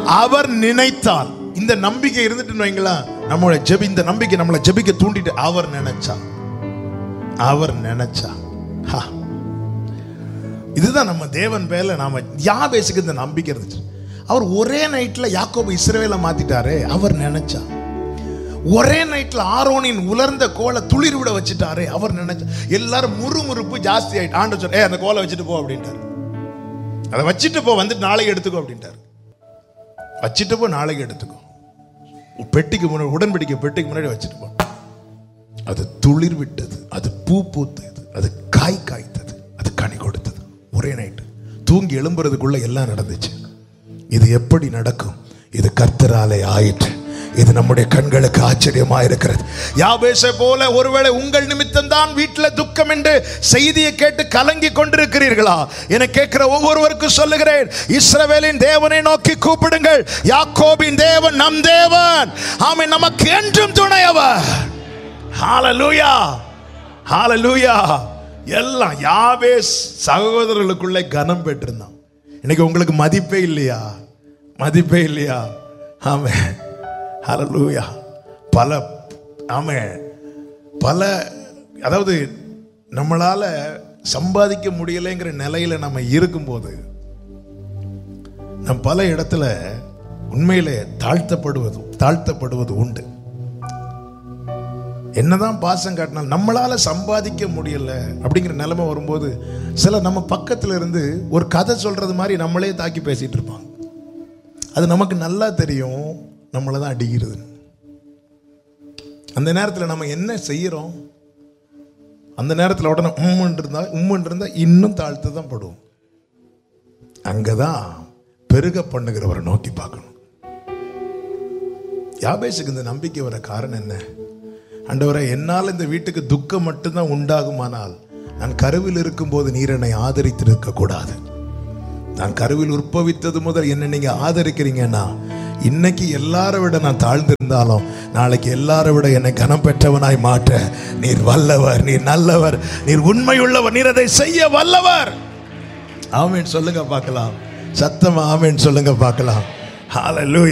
அவர் நினைத்தால் இந்த நம்பிக்கை இருந்துட்டு வைங்களேன் நம்மளோட ஜெபி இந்த நம்பிக்கை நம்மளை ஜெபிக்க தூண்டிட்டு அவர் நினைச்சா அவர் நினைச்சா ஹா. இதுதான் நம்ம தேவன் பேர்ல நாம யாபேசுக்கு இந்த நம்பிக்கை இருந்துச்சு அவர் ஒரே நைட்ல யாக்கோபு இஸ்ரவேலை மாத்திட்டாரே அவர் நினைச்சா ஒரே நைட்ல ஆரோனின் உலர்ந்த கோலை துளிர் விட வச்சுட்டாரே அவர் நினைச்சா எல்லாரும் முறுமுறுப்பு ஜாஸ்தி ஆயிட்டு ஆண்டு சொன்ன ஏ அந்த கோலை வச்சுட்டு போ அப்படின்ட்டாரு அதை வச்சுட்டு போ வந்துட்டு நாளைக்கு எடுத்துக்கோ அப்படின்ட்டாரு வச்சுட்டு போ நாளைக்கு எடுத்துக்கோ பெட்டிக்கு முன்னாடி உடன்படிக்கை பெட்டிக்கு முன்னாடி வச்சுட்டு போ அது துளிர் விட்டது அது பூ பூத்தது அது காய் காய்த்தது அது கனி கொடுத்தது ஒரே நைட்டு தூங்கி எழும்புறதுக்குள்ள எல்லாம் நடந்துச்சு இது எப்படி நடக்கும் இது கர்த்தராலே ஆயிற்று இது நம்முடைய கண்களுக்கு ஆச்சரியமா இருக்கிறது யாபேசை போல ஒருவேளை உங்கள் நிமித்தம் தான் வீட்டில் துக்கம் என்று செய்தியை கேட்டு கலங்கி கொண்டிருக்கிறீர்களா என கேட்கிற ஒவ்வொருவருக்கும் சொல்லுகிறேன் இஸ்ரவேலின் தேவனை நோக்கி கூப்பிடுங்கள் யாக்கோபின் தேவன் நம் தேவன் ஆமென் நமக்கு என்றும் துணையவர் ஹalleluya ஹalleluya எல்லாம் யாவேஸ் சகோதரர்களுக்குள்ளே கனம் பெற்றிருந்தான் இன்னைக்கு உங்களுக்கு மதிப்பே இல்லையா மதிப்பே இல்லையா ஆமே ஹalleluya பல ஆமே பல அதாவது நம்மளால சம்பாதிக்க முடியலைங்கிற நிலையில நம்ம இருக்கும்போது நம் பல இடத்துல உண்மையிலே தாழ்த்தப்படுவது தாழ்த்தப்படுவது உண்டு என்னதான் பாசம் காட்டினாலும் நம்மளால சம்பாதிக்க முடியல அப்படிங்கிற நிலைமை வரும்போது சில நம்ம பக்கத்துல இருந்து ஒரு கதை சொல்றது மாதிரி நம்மளே தாக்கி பேசிட்டு இருப்பாங்க அது நமக்கு நல்லா தெரியும் நம்மளை தான் அடிக்கிறது அந்த நேரத்தில் நம்ம என்ன செய்யறோம் அந்த நேரத்தில் உடனே உம்முன் இருந்தா உம்முன் இருந்தா இன்னும் தாழ்த்து தான் படுவோம் அங்கதான் பெருக பண்ணுகிறவரை நோக்கி பார்க்கணும் யாபேஷுக்கு இந்த நம்பிக்கை வர காரணம் என்ன ஆண்டவரே என்னால் இந்த வீட்டுக்கு துக்கம் மட்டும்தான் உண்டாகுமானால் நான் கருவில் இருக்கும்போது நீர் என்னை ஆதரித்திருக்க கூடாது நான் கருவில் உற்பவித்தது முதல் என்ன நீங்க ஆதரிக்கிறீங்கன்னா இன்னைக்கு எல்லாரை விட நான் தாழ்ந்திருந்தாலும் நாளைக்கு எல்லாரை விட என்னை கனம் பெற்றவனாய் மாற்ற நீர் வல்லவர் நீர் நல்லவர் நீர் உண்மையுள்ளவர் நீர் அதை செய்ய வல்லவர் ஆமேன் சொல்லுங்க பார்க்கலாம் சத்தமா ஆமேன் சொல்லுங்க பார்க்கலாம் ஹalleluya